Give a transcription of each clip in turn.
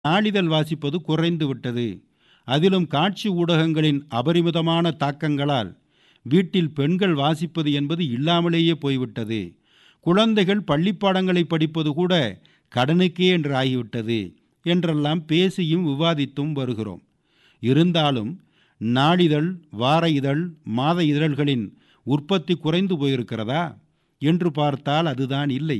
நாளிதழ் வாசிப்பது குறைந்து விட்டது அதிலும் காட்சி ஊடகங்களின் அபரிமிதமான தாக்கங்களால் வீட்டில் பெண்கள் வாசிப்பது என்பது இல்லாமலேயே போய்விட்டது குழந்தைகள் பள்ளிப்பாடங்களை படிப்பது கூட கடனுக்கே என்று ஆகிவிட்டது என்றெல்லாம் பேசியும் விவாதித்தும் வருகிறோம் இருந்தாலும் நாளிதழ் வார இதழ் மாத இதழ்களின் உற்பத்தி குறைந்து போயிருக்கிறதா என்று பார்த்தால் அதுதான் இல்லை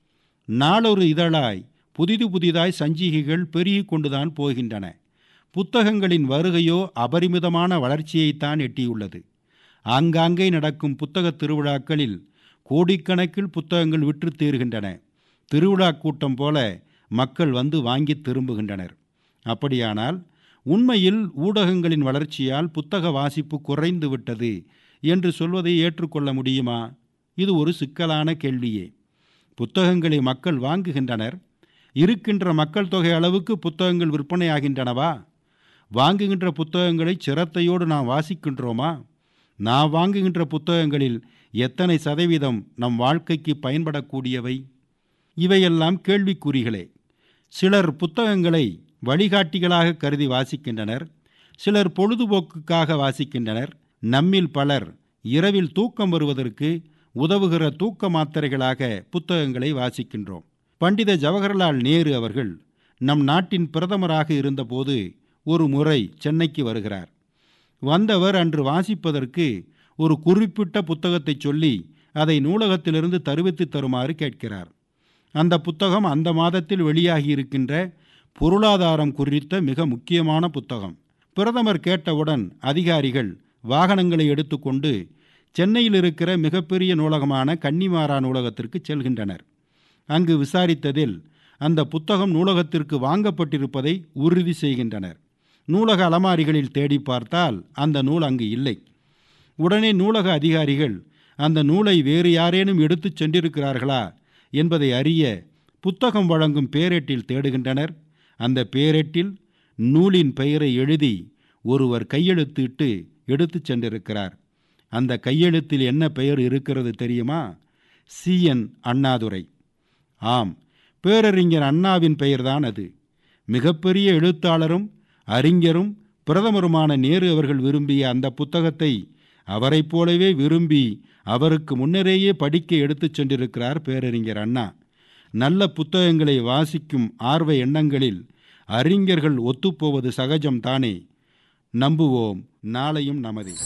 நாளொரு இதழாய் புதிது புதிதாய் சஞ்சிகைகள் பெருகி கொண்டுதான் போகின்றன புத்தகங்களின் வருகையோ அபரிமிதமான வளர்ச்சியைத்தான் எட்டியுள்ளது ஆங்காங்கே நடக்கும் புத்தகத் திருவிழாக்களில் கோடிக்கணக்கில் புத்தகங்கள் விற்று தீர்கின்றன திருவிழா கூட்டம் போல மக்கள் வந்து வாங்கி திரும்புகின்றனர் அப்படியானால் உண்மையில் ஊடகங்களின் வளர்ச்சியால் புத்தக வாசிப்பு குறைந்து விட்டது என்று சொல்வதை ஏற்றுக்கொள்ள முடியுமா இது ஒரு சிக்கலான கேள்வியே புத்தகங்களை மக்கள் வாங்குகின்றனர் இருக்கின்ற மக்கள் தொகை அளவுக்கு புத்தகங்கள் விற்பனையாகின்றனவா வாங்குகின்ற புத்தகங்களை சிரத்தையோடு நாம் வாசிக்கின்றோமா நான் வாங்குகின்ற புத்தகங்களில் எத்தனை சதவீதம் நம் வாழ்க்கைக்கு பயன்படக்கூடியவை இவையெல்லாம் கேள்விக்குறிகளே சிலர் புத்தகங்களை வழிகாட்டிகளாக கருதி வாசிக்கின்றனர் சிலர் பொழுதுபோக்குக்காக வாசிக்கின்றனர் நம்மில் பலர் இரவில் தூக்கம் வருவதற்கு உதவுகிற தூக்க மாத்திரைகளாக புத்தகங்களை வாசிக்கின்றோம் பண்டித ஜவஹர்லால் நேரு அவர்கள் நம் நாட்டின் பிரதமராக இருந்தபோது ஒரு முறை சென்னைக்கு வருகிறார் வந்தவர் அன்று வாசிப்பதற்கு ஒரு குறிப்பிட்ட புத்தகத்தை சொல்லி அதை நூலகத்திலிருந்து தருவித்து தருமாறு கேட்கிறார் அந்த புத்தகம் அந்த மாதத்தில் வெளியாகி இருக்கின்ற பொருளாதாரம் குறித்த மிக முக்கியமான புத்தகம் பிரதமர் கேட்டவுடன் அதிகாரிகள் வாகனங்களை எடுத்துக்கொண்டு சென்னையில் இருக்கிற மிகப்பெரிய நூலகமான கன்னிமாரா நூலகத்திற்கு செல்கின்றனர் அங்கு விசாரித்ததில் அந்த புத்தகம் நூலகத்திற்கு வாங்கப்பட்டிருப்பதை உறுதி செய்கின்றனர் நூலக அலமாரிகளில் தேடி பார்த்தால் அந்த நூல் அங்கு இல்லை உடனே நூலக அதிகாரிகள் அந்த நூலை வேறு யாரேனும் எடுத்துச் சென்றிருக்கிறார்களா என்பதை அறிய புத்தகம் வழங்கும் பேரெட்டில் தேடுகின்றனர் அந்த பேரெட்டில் நூலின் பெயரை எழுதி ஒருவர் கையெழுத்திட்டு எடுத்துச் சென்றிருக்கிறார் அந்த கையெழுத்தில் என்ன பெயர் இருக்கிறது தெரியுமா சிஎன் அண்ணாதுரை ஆம் பேரறிஞர் அண்ணாவின் பெயர்தான் அது மிகப்பெரிய எழுத்தாளரும் அறிஞரும் பிரதமருமான நேரு அவர்கள் விரும்பிய அந்த புத்தகத்தை அவரைப் போலவே விரும்பி அவருக்கு முன்னரேயே படிக்க எடுத்துச் சென்றிருக்கிறார் பேரறிஞர் அண்ணா நல்ல புத்தகங்களை வாசிக்கும் ஆர்வ எண்ணங்களில் அறிஞர்கள் ஒத்துப்போவது சகஜம் தானே நம்புவோம் நாளையும் நமதே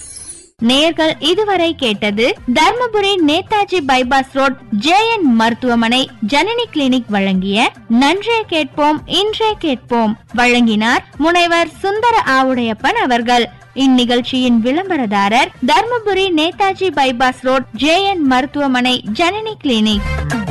நேர்கள் இதுவரை கேட்டது Dharmapuri Netaji bypass road JN மருத்துவமனை ஜனனி கிளினிக் வழங்கிய நன்றே கேட்போம் இன்றே கேட்போம் வழங்கினார் முனைவர் சுந்தர ஆவுடையப்பன் அவர்கள் இந்நிகழ்ச்சியின் விளம்பரதாரர் Dharmapuri Netaji bypass road JN மருத்துவமனை ஜனனி கிளினிக்